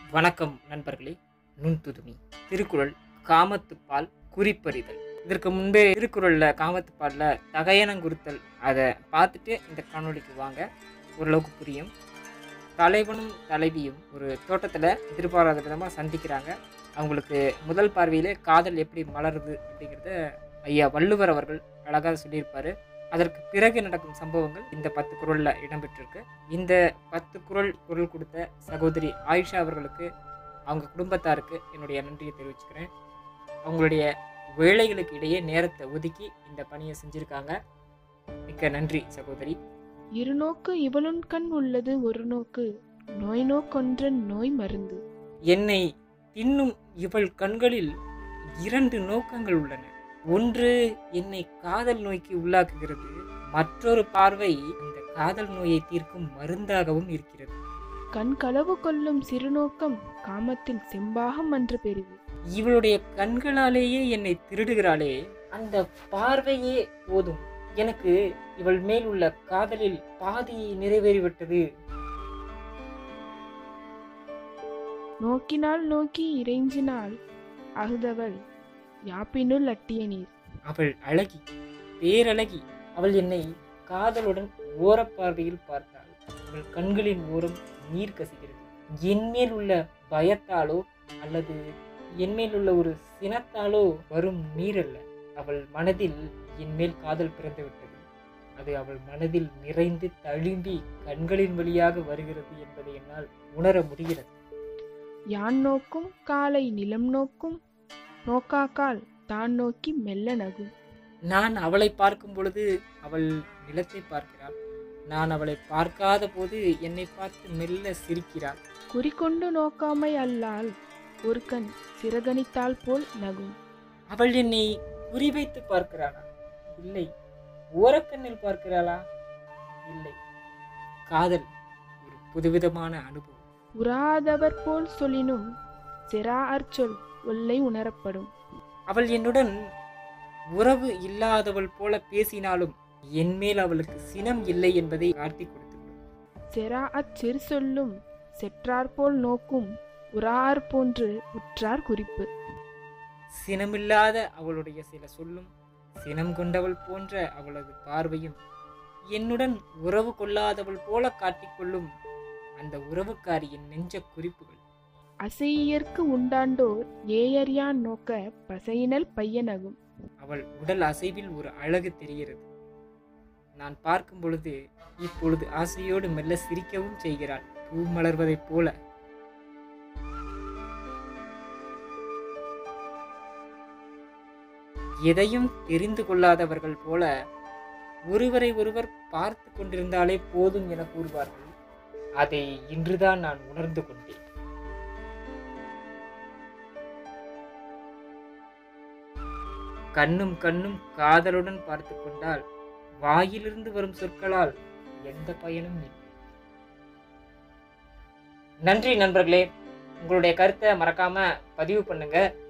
வணக்கம் நண்பர்களே நுண்துதுமி திருக்குறள் காமத்துப்பால் குறிப்பறிதல் இதற்கு முன்பே திருக்குறளில் காமத்துப்பாலில் தகையனங்குறுத்தல் அதை பார்த்துட்டு இந்த காணொளிக்கு வாங்க ஓரளவுக்கு புரியும் தலைவனும் தலைவியும் ஒரு தோட்டத்தில் எதிர்பாராத விதமாக சந்திக்கிறாங்க அவங்களுக்கு முதல் பார்வையிலே காதல் எப்படி மலருது அப்படிங்கிறத ஐயா வள்ளுவர் அவர்கள் அழகாக சொல்லியிருப்பார் அதற்கு பிறகு நடக்கும் சம்பவங்கள் இந்த பத்து குரலில் இடம்பெற்றிருக்கு இந்த பத்து குரல் குரல் கொடுத்த சகோதரி ஆயிஷா அவர்களுக்கு அவங்க குடும்பத்தாருக்கு என்னுடைய நன்றியை தெரிவிச்சுக்கிறேன் அவங்களுடைய வேலைகளுக்கு இடையே நேரத்தை ஒதுக்கி இந்த பணியை செஞ்சுருக்காங்க மிக்க நன்றி சகோதரி இருநோக்கு இவளுன் கண் உள்ளது ஒரு நோக்கு நோய் நோக்கொன்ற நோய் மருந்து என்னை தின்னும் இவள் கண்களில் இரண்டு நோக்கங்கள் உள்ளன ஒன்று என்னை காதல் நோய்க்கு உள்ளாக்குகிறது மற்றொரு பார்வை அந்த காதல் நோயை தீர்க்கும் மருந்தாகவும் இருக்கிறது கண் களவு கொள்ளும் சிறுநோக்கம் காமத்தில் செம்பாகம் அன்று பெரிது இவளுடைய கண்களாலேயே என்னை திருடுகிறாளே அந்த பார்வையே போதும் எனக்கு இவள் மேல் உள்ள காதலில் பாதி நிறைவேறிவிட்டது நோக்கினால் நோக்கி இறைஞ்சினால் அகுதவள் யாப்பினுள் அட்டிய நீர் அவள் அழகி பேரழகி அவள் என்னை காதலுடன் ஓரப்பார்வையில் பார்த்தாள் அவள் கண்களின் ஓரம் நீர் கசிகிறது என்மேல் உள்ள பயத்தாலோ அல்லது என்மேல் உள்ள ஒரு சினத்தாலோ வரும் நீர் அல்ல அவள் மனதில் என்மேல் காதல் பிறந்துவிட்டது அது அவள் மனதில் நிறைந்து தழும்பி கண்களின் வழியாக வருகிறது என்பதை என்னால் உணர முடிகிறது யான் நோக்கும் காலை நிலம் நோக்கும் நோக்காக்கால் தான் நோக்கி மெல்ல நகும் நான் அவளை பார்க்கும் பொழுது அவள் நிலத்தை பார்க்கிறாள் நான் அவளை பார்க்காத போது என்னை பார்த்து மெல்ல சிரிக்கிறாள் குறிக்கொண்டு நோக்காமை அல்லால் ஒரு கண் சிறகணித்தால் போல் நகும் அவள் என்னை குறிவைத்து பார்க்கிறாளா இல்லை ஓரக்கண்ணில் பார்க்கிறாளா இல்லை காதல் ஒரு புதுவிதமான அனுபவம் உறாதவர் போல் சொல்லினும் செரா அற்சொல் ஒல்லை உணரப்படும் அவள் என்னுடன் உறவு இல்லாதவள் போல பேசினாலும் என்மேல் அவளுக்கு சினம் இல்லை என்பதை காட்டி கொடுத்துள்ளோம் செரா அச்சிறு சொல்லும் செற்றாற்போல் நோக்கும் உறார் போன்று உற்றார் குறிப்பு சினமில்லாத அவளுடைய சில சொல்லும் சினம் கொண்டவள் போன்ற அவளது பார்வையும் என்னுடன் உறவு கொள்ளாதவள் போல காட்டிக்கொள்ளும் அந்த உறவுக்காரியின் நெஞ்ச குறிப்புகள் அசையியற்கு உண்டாண்டோர் ஏயறியான் நோக்க பசையினல் பையனகும் அவள் உடல் அசைவில் ஒரு அழகு தெரிகிறது நான் பார்க்கும் பொழுது இப்பொழுது ஆசையோடு மெல்ல சிரிக்கவும் செய்கிறாள் பூ மலர்வதைப் போல எதையும் தெரிந்து கொள்ளாதவர்கள் போல ஒருவரை ஒருவர் பார்த்து கொண்டிருந்தாலே போதும் என கூறுவார்கள் அதை இன்றுதான் நான் உணர்ந்து கொண்டேன் கண்ணும் கண்ணும் காதலுடன் பார்த்து கொண்டால் வாயிலிருந்து வரும் சொற்களால் எந்த பயனும் இல்லை நன்றி நண்பர்களே உங்களுடைய கருத்தை மறக்காம பதிவு பண்ணுங்க